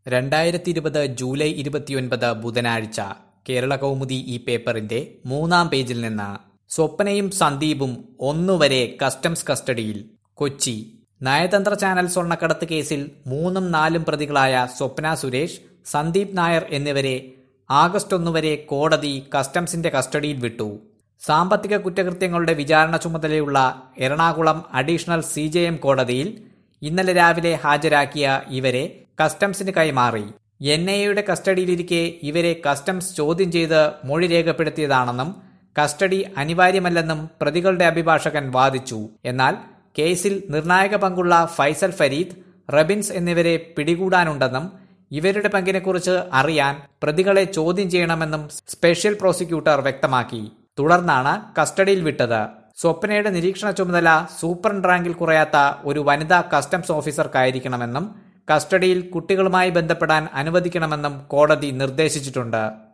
രണ്ടായിരത്തി ഇരുപത് ജൂലൈ ഇരുപത്തിയൊൻപത് ബുധനാഴ്ച കേരള കൗമുദി ഈ പേപ്പറിന്റെ മൂന്നാം പേജിൽ നിന്ന് സ്വപ്നയും സന്ദീപും ഒന്നുവരെ കസ്റ്റംസ് കസ്റ്റഡിയിൽ കൊച്ചി നയതന്ത്ര ചാനൽ സ്വർണ്ണക്കടത്ത് കേസിൽ മൂന്നും നാലും പ്രതികളായ സ്വപ്ന സുരേഷ് സന്ദീപ് നായർ എന്നിവരെ ആഗസ്റ്റ് ഒന്നുവരെ കോടതി കസ്റ്റംസിന്റെ കസ്റ്റഡിയിൽ വിട്ടു സാമ്പത്തിക കുറ്റകൃത്യങ്ങളുടെ വിചാരണ ചുമതലയുള്ള എറണാകുളം അഡീഷണൽ സി കോടതിയിൽ ഇന്നലെ രാവിലെ ഹാജരാക്കിയ ഇവരെ കസ്റ്റംസിന് കൈമാറി എൻ ഐ എയുടെ കസ്റ്റഡിയിലിരിക്കെ ഇവരെ കസ്റ്റംസ് ചോദ്യം ചെയ്ത് മൊഴി രേഖപ്പെടുത്തിയതാണെന്നും കസ്റ്റഡി അനിവാര്യമല്ലെന്നും പ്രതികളുടെ അഭിഭാഷകൻ വാദിച്ചു എന്നാൽ കേസിൽ നിർണായക പങ്കുള്ള ഫൈസൽ ഫരീദ് റബിൻസ് എന്നിവരെ പിടികൂടാനുണ്ടെന്നും ഇവരുടെ പങ്കിനെക്കുറിച്ച് അറിയാൻ പ്രതികളെ ചോദ്യം ചെയ്യണമെന്നും സ്പെഷ്യൽ പ്രോസിക്യൂട്ടർ വ്യക്തമാക്കി തുടർന്നാണ് കസ്റ്റഡിയിൽ വിട്ടത് സ്വപ്നയുടെ നിരീക്ഷണ ചുമതല സൂപ്രണ്ട് റാങ്കിൽ കുറയാത്ത ഒരു വനിതാ കസ്റ്റംസ് ഓഫീസർക്കായിരിക്കണമെന്നും കസ്റ്റഡിയിൽ കുട്ടികളുമായി ബന്ധപ്പെടാൻ അനുവദിക്കണമെന്നും കോടതി നിർദ്ദേശിച്ചിട്ടുണ്ട്